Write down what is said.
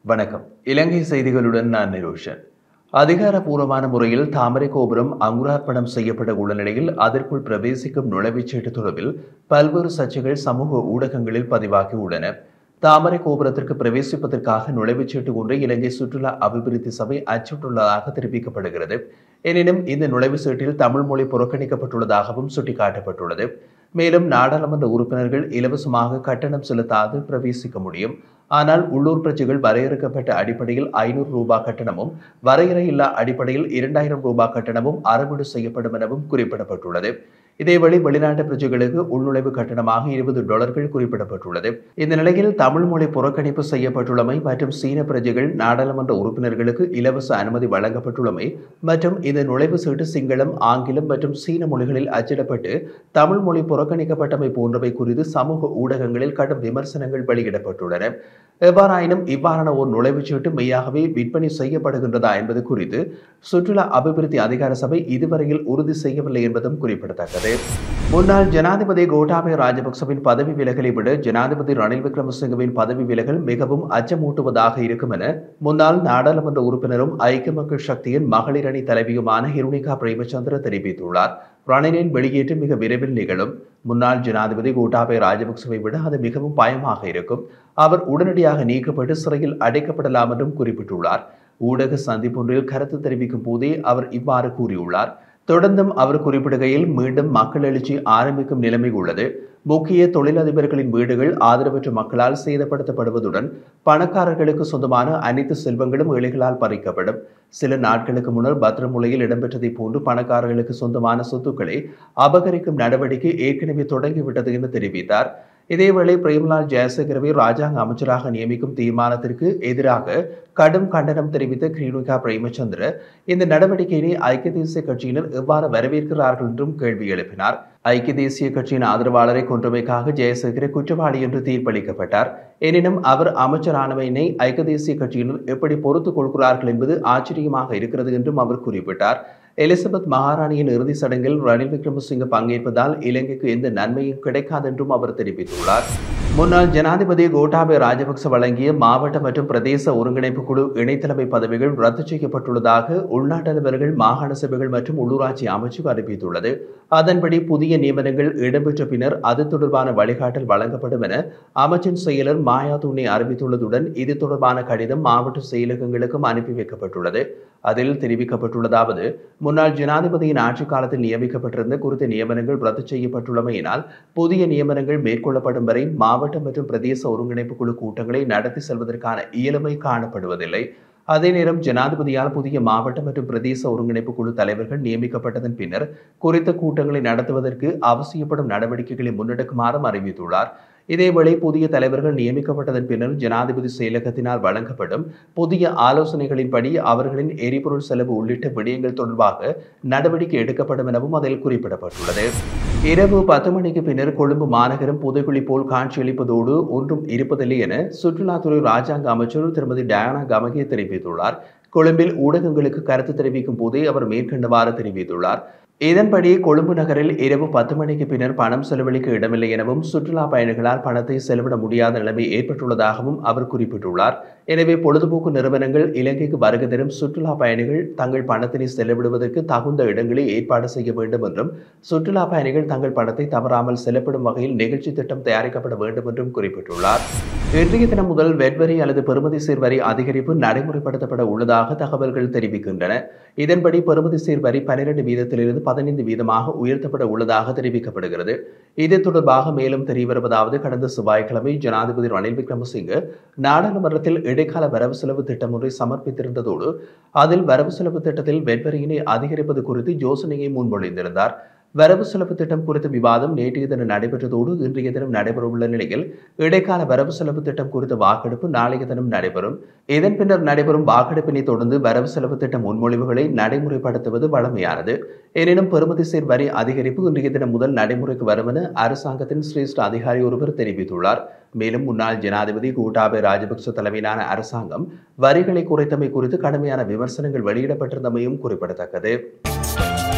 வணக்கம் இலங்கை செய்திகளுடன் நான் நிரோஷன் அதிகாரப்பூர்வமான முறையில் தாமரை கோபுரம் அங்குரார்ப்பணம் செய்யப்பட உள்ள நிலையில் அதற்குள் பிரவேசிக்கும் நுழைவுச்சீட்டு தொடர்பில் பல்வேறு சர்ச்சைகள் சமூக ஊடகங்களில் பதிவாகி உள்ளன தாமரை கோபுரத்திற்கு பிரவேசிப்பதற்காக நுழைவுச்சீட்டு ஒன்றை இலங்கை சுற்றுலா அபிவிருத்தி சபை அச்சிட்டுள்ளதாக தெரிவிக்கப்படுகிறது எனினும் இந்த நுழைவுச்சீட்டில் தமிழ் மொழி புறக்கணிக்கப்பட்டுள்ளதாகவும் சுட்டிக்காட்டப்பட்டுள்ளது மேலும் நாடாளுமன்ற உறுப்பினர்கள் இலவசமாக கட்டணம் செலுத்தாது பிரவேசிக்க முடியும் ஆனால் உள்ளூர் பிரஜைகள் வரையறுக்கப்பட்ட அடிப்படையில் ஐநூறு ரூபாய் கட்டணமும் வரையறையில்லா அடிப்படையில் இரண்டாயிரம் ரூபாய் கட்டணமும் அறவீடு செய்யப்படும் எனவும் குறிப்பிடப்பட்டுள்ளது இதேவேளை வெளிநாட்டு பிரஜைகளுக்கு உள்நுழைவு கட்டணமாக இருபது டாலர்கள் குறிப்பிடப்பட்டுள்ளது இந்த நிலையில் தமிழ் மொழி புறக்கணிப்பு செய்யப்பட்டுள்ளமை மற்றும் சீன பிரஜைகள் நாடாளுமன்ற உறுப்பினர்களுக்கு இலவச அனுமதி வழங்கப்பட்டுள்ளமை மற்றும் இந்த நுழைவு சீட்டு சிங்களம் ஆங்கிலம் மற்றும் சீன மொழிகளில் அச்சிடப்பட்டு தமிழ் மொழி புறக்கணிக்கப்பட்டமை போன்றவை குறித்து சமூக ஊடகங்களில் கடும் விமர்சனங்கள் வெளியிடப்பட்டுள்ளன எவ்வாறாயினும் இவ்வாறான ஒரு நுழைவுச்சீட்டு மெய்யாகவே விற்பனை செய்யப்படுகின்றதா என்பது குறித்து சுற்றுலா அபிவிருத்தி அதிகார சபை இதுவரையில் உறுதி செய்யவில்லை என்பதும் குறிப்பிடத்தக்கது முன்னாள் ஜனாதிபதி கோட்டாபய ராஜபக்சவின் பதவி விலகலை விட ஜனாதிபதி ரணில் விக்ரமசிங்கவின் பதவி விலகல் மிகவும் அச்சமூட்டுவதாக இருக்கும் என முன்னாள் நாடாளுமன்ற உறுப்பினரும் ஐக்கிய மக்கள் சக்தியின் மகளிர் அணி தலைவியுமான ஹிருணிகா பிரேமச்சந்திர தெரிவித்துள்ளார் ரணிலின் வெளியேற்றம் மிக விரைவில் நிகழும் முன்னாள் ஜனாதிபதி கோட்டாபய ராஜபக்சவை விட அது மிகவும் பயமாக இருக்கும் அவர் உடனடியாக நீக்கப்பட்டு சிறையில் அடைக்கப்படலாம் என்றும் குறிப்பிட்டுள்ளார் ஊடக சந்திப்பொன்றில் கருத்து தெரிவிக்கும் போதே அவர் இவ்வாறு கூறியுள்ளார் தொடர்ந்தும் அவர் குறிப்பிடுகையில் மீண்டும் மக்கள் எழுச்சி ஆரம்பிக்கும் நிலைமை உள்ளது முக்கிய தொழிலதிபர்களின் வீடுகள் ஆதரவற்ற மக்களால் சேதப்படுத்தப்படுவதுடன் பணக்காரர்களுக்கு சொந்தமான அனைத்து செல்வங்களும் ஏழைகளால் பறிக்கப்படும் சில நாட்களுக்கு முன்னர் பத்திரமுலையில் இடம்பெற்றதை போன்று பணக்காரர்களுக்கு சொந்தமான சொத்துக்களை அபகரிக்கும் நடவடிக்கை ஏற்கனவே தொடங்கிவிட்டது என்று தெரிவித்தார் இதேவேளை பிரேம்லால் ஜெயசேகரவை ராஜாங்க அமைச்சராக நியமிக்கும் தீர்மானத்திற்கு எதிராக கடும் கண்டனம் தெரிவித்த கிரீனுகா பிரேமச்சந்திர இந்த நடவடிக்கையினை ஐக்கிய தேசிய கட்சியினர் எவ்வாறு வரவேற்கிறார்கள் என்றும் கேள்வி எழுப்பினார் ஐக்கிய தேசிய கட்சியின் ஆதரவாளரை கொன்றமைக்காக ஜெயசேகர குற்றவாளி என்று தீர்ப்பளிக்கப்பட்டார் எனினும் அவர் அமைச்சரானவையினை ஐக்கிய தேசிய கட்சியினர் எப்படி பொறுத்துக் கொள்கிறார்கள் என்பது ஆச்சரியமாக இருக்கிறது என்றும் அவர் குறிப்பிட்டார் எலிசபெத் மகாராணியின் இறுதி சடங்கில் ரணில் விக்ரமசிங்க பங்கேற்பதால் இலங்கைக்கு எந்த நன்மையும் கிடைக்காது என்றும் அவர் தெரிவித்துள்ளார் முன்னாள் ஜனாதிபதி கோட்டாபய ராஜபக்ச வழங்கிய மாவட்ட மற்றும் பிரதேச ஒருங்கிணைப்பு குழு இணைத்தலைமை பதவிகள் ரத்து செய்யப்பட்டுள்ளதாக உள்நாட்டு அதிபர்கள் மாகாண சபைகள் மற்றும் உள்ளூராட்சி அமைச்சு அறிவித்துள்ளது அதன்படி புதிய நியமனங்கள் இடம்பெற்ற பின்னர் அது தொடர்பான வழிகாட்டல் வழங்கப்படும் என அமைச்சின் செயலர் மாயா தூணை அறிவித்துள்ளதுடன் இது தொடர்பான கடிதம் மாவட்ட செயலகங்களுக்கும் அனுப்பி வைக்கப்பட்டுள்ளது அதில் தெரிவிக்கப்பட்டுள்ளதாவது முன்னாள் ஜனாதிபதியின் ஆட்சி காலத்தில் நியமிக்கப்பட்டிருந்த குறித்த நியமனங்கள் ரத்து செய்யப்பட்டுள்ளமையினால் புதிய நியமனங்கள் மேற்கொள்ளப்படும் வரை மாவட்ட மற்றும் பிரதேச ஒருங்கிணைப்பு குழு கூட்டங்களை நடத்தி செல்வதற்கான இயலுமை காணப்படுவதில்லை அதே நேரம் ஜனாதிபதியால் புதிய மாவட்ட மற்றும் பிரதேச ஒருங்கிணைப்பு குழு தலைவர்கள் நியமிக்கப்பட்டதன் பின்னர் குறித்த கூட்டங்களை நடத்துவதற்கு அவசியப்படும் நடவடிக்கைகளை முன்னெடுக்குமாறும் அறிவித்துள்ளார் இதேவேளை புதிய தலைவர்கள் நியமிக்கப்பட்டதன் பின்னர் ஜனாதிபதி செயலகத்தினால் வழங்கப்படும் புதிய ஆலோசனைகளின்படி அவர்களின் எரிபொருள் செலவு உள்ளிட்ட விடயங்கள் தொடர்பாக நடவடிக்கை எடுக்கப்படும் எனவும் அதில் குறிப்பிடப்பட்டுள்ளது இரவு பத்து மணிக்கு பின்னர் கொழும்பு மாநகரம் புதைகுழி போல் காட்சியளிப்பதோடு ஒன்றும் இருப்பதில்லை என சுற்றுலாத்துறை ராஜாங்க அமைச்சர் திருமதி டயானா கமகே தெரிவித்துள்ளார் கொழும்பில் ஊடகங்களுக்கு கருத்து தெரிவிக்கும் போதே அவர் மேற்கண்டவாறு தெரிவித்துள்ளார் இதன்படி கொழும்பு நகரில் இரவு பத்து மணிக்கு பின்னர் பணம் செலவழிக்க இடமில்லை எனவும் சுற்றுலா பயணிகளால் பணத்தை செலவிட முடியாத நிலைமை ஏற்பட்டுள்ளதாகவும் அவர் குறிப்பிட்டுள்ளார் எனவே பொழுதுபோக்கு நிறுவனங்கள் இலங்கைக்கு வருகை தரும் சுற்றுலா பயணிகள் தங்கள் பணத்தினை செலவிடுவதற்கு தகுந்த இடங்களை ஏற்பாடு செய்ய வேண்டும் என்றும் சுற்றுலா பயணிகள் தங்கள் பணத்தை தவறாமல் செல்லப்படும் வகையில் நிகழ்ச்சி திட்டம் தயாரிக்கப்பட வேண்டும் என்றும் குறிப்பிட்டுள்ளார் இன்றைய தினம் முதல் வெட்வரி அல்லது பெறுமதி சீர் வரி அதிகரிப்பு நடைமுறைப்படுத்தப்பட உள்ளதாக தகவல்கள் தெரிவிக்கின்றன இதன்படி பெறுமதி சீர் வரி பன்னிரண்டு வீதத்திலிருந்து பதினைந்து வீதமாக உயர்த்தப்பட உள்ளதாக தெரிவிக்கப்படுகிறது இது தொடர்பாக மேலும் தெரியவருவதாவது கடந்த செவ்வாய்க்கிழமை ஜனாதிபதி ரணில் விக்ரமசிங்கே நாடாளுமன்றத்தில் இடைக்கால வரவு செலவு திட்டம் ஒன்றை சமர்ப்பித்திருந்ததோடு அதில் வரவு செலவு திட்டத்தில் வெட்வரியினை அதிகரிப்பது குறித்து யோசனையை முன்மொழிந்திருந்தார் வரவு செலவு திட்டம் குறித்த விவாதம் நேற்றைய தினம் நடைபெற்றதோடு இன்றைய தினம் நடைபெறவுள்ள நிலையில் இடைக்கால வரவு செலவு திட்டம் குறித்த வாக்கெடுப்பு நாளைய தினம் நடைபெறும் இதன் பின்னர் நடைபெறும் வாக்கெடுப்பினை தொடர்ந்து வரவு செலவு திட்ட முன்மொழிவுகளை நடைமுறைப்படுத்துவது வழமையானது எனினும் பெறுமதி சேர் வரி அதிகரிப்பு இன்றைய தினம் முதல் நடைமுறைக்கு வரும் என அரசாங்கத்தின் சிரேஷ்ட அதிகாரி ஒருவர் தெரிவித்துள்ளார் மேலும் முன்னாள் ஜனாதிபதி கோட்டாபய ராஜபக்ச தலைமையிலான அரசாங்கம் வரிகளை குறைத்தமை குறித்து கடுமையான விமர்சனங்கள் வெளியிடப்பட்டிருந்தமையும் குறிப்பிடத்தக்கது